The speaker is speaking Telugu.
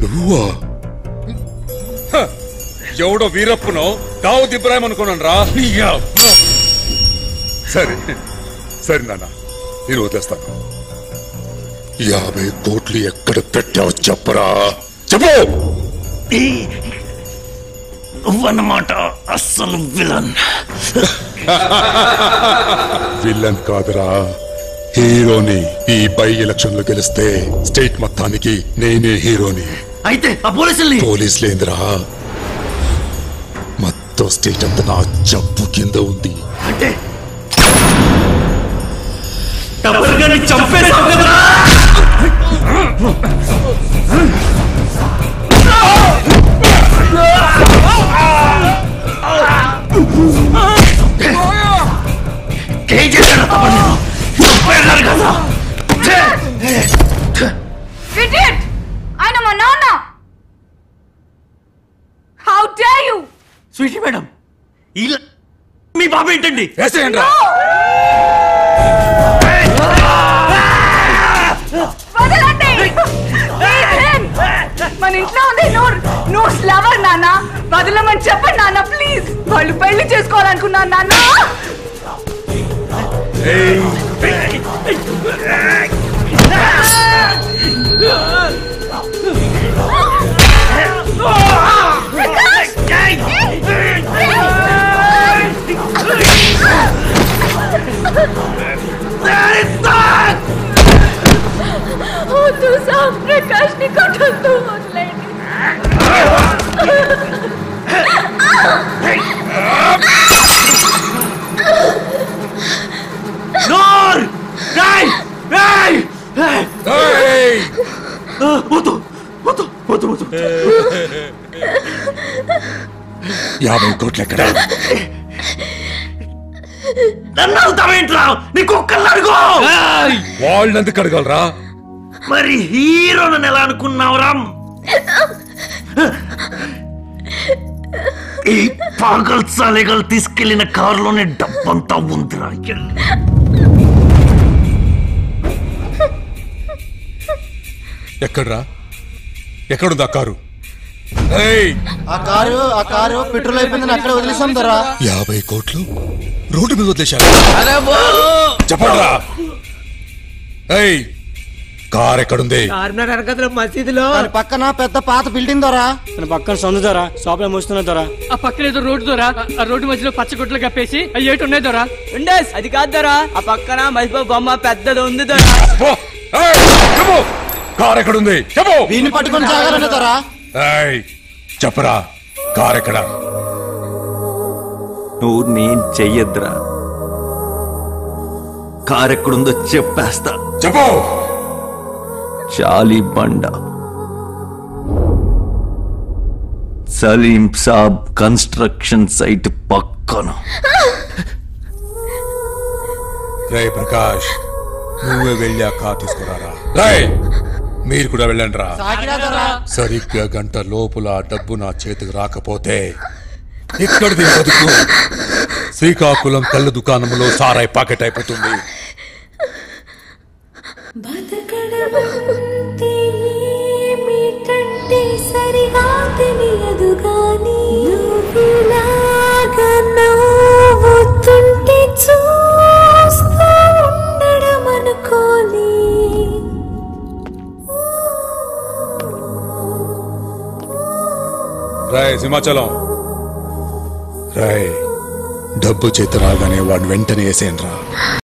నువ్వా హ, ఎవడో వీరప్పునో దావుద్ ఇబ్రాహిం అనుకున్నాను రా సరే సరే నాన్న నేను వదిలేస్తాను యాభై కోట్లు ఎక్కడ పెట్టావు చెప్పరా చెప్పు నువ్వన్నమాట అస్సలు విలన్ విల్లన్ కాదురా హీరోని ఈ బై ఎలక్షన్ లో గెలిస్తే స్టేట్ మొత్తానికి నేనే హీరోని అయితే ఆ పోలీసుల్ని పోలీసులేంద్రా మొత్తం స్టేట్ అంతా నా జబ్బు కింద ఉంది అంటే టబ్బర్ గారిని చంపేశావు కదరా ఏం చేశాడు తప్పని చంపేశారు కదా Idiot! ఆయన మా నాన్న how dare you sweetie madam ఇలా మీ బాబు ఏంటండి వదలండి Leave him! మన ఇంట్లో ఉంది నూర్ నూర్ లవర్ నాన్న వదలమని చెప్పండి నాన్న ప్లీజ్ వాళ్ళు పెళ్లి చేసుకోవాలనుకున్నాను నాన్న వద్దు సార్ ప్రకాష్ ని కొట్టొద్దు వదిలేండి నోర్ రాయ్ రాయ్ ఏయ్! వద్దు వద్దు వద్దు వద్దు యాభై కోట్లు ఎక్కడ నన్ను అవుతావేంట్రా నీ కుక్కలు అడుగు వాళ్ళెందుకు అడగలరా మరి హీరోలను ఎలా అనుకున్నావురా ఈ పాగల్ సాలేగలు తీసుకెళ్లిన కారులోనే డబ్బంతా ఉందిరా ఎక్కడ్రా ఎక్కడుంది ఆ కారు ఏయ్! ఆ కారు ఆ కారు పెట్రోల్ అయిపోయిందని అక్కడ వదిలేసాం దొరా యాభై కోట్లు రోడ్డు మీద వదిలేశారు చెప్పండిరా ఏయ్ కార్ ఎక్కడుంది చార్మినార్ వెనకతల మసీదులో దాని పక్కన పెద్ద పాత బిల్డింగ్ దొరా తన పక్కన సొంత దొర షాప్ లో మూస్తున్న దొర ఆ పక్కన ఏదో రోడ్డు దొర ఆ రోడ్డు మధ్యలో పచ్చ గుడ్లు కప్పేసి అవి ఏటి ఉన్నాయి దొర ఉండేస్ అది కాదు దొరా ఆ పక్కన మసిపో బొమ్మ పెద్దది ఉంది దొరా పో! ఏయ్! చెప్పు కార్ ఎక్కడుంది చెప్పు దీన్ని పట్టుకొని సాగాలనే దొరా ఏయ్! చెప్పరా కార్ ఎక్కడ నువ్వు నేను చెయ్యొద్దురా కారు ఎక్కడుందో చెప్పేస్తా చెప్పు చాలీ బండ సలీం సాబ్ కన్స్ట్రక్షన్ సైట్ పక్కన రే ప్రకాష్ నువ్వే వెళ్ళి ఆ కార్ తీసుకురారా రేయ్ మీరు కూడా వెళ్ళండి రా సాగిరా దొరా సరిగ్గా గంట లోపల ఆ డబ్బు నా చేతికి రాకపోతే ఇక్కడ దీని బతుకు శ్రీకాకుళం కళ్ళు దుకాణంలో సారాయి పాకెట్ అయిపోతుంది బతకడమంటే ఏమిటంటే సరిగా తెలియదు గాని నువ్వులాగా నవ్వుతుంటే చూస్తూ ఉండడం అనుకోని రాయ్ సింహాచలం రాయ్ డబ్బు చేతి రాగానే వాడిని వెంటనే వేసేయండి రా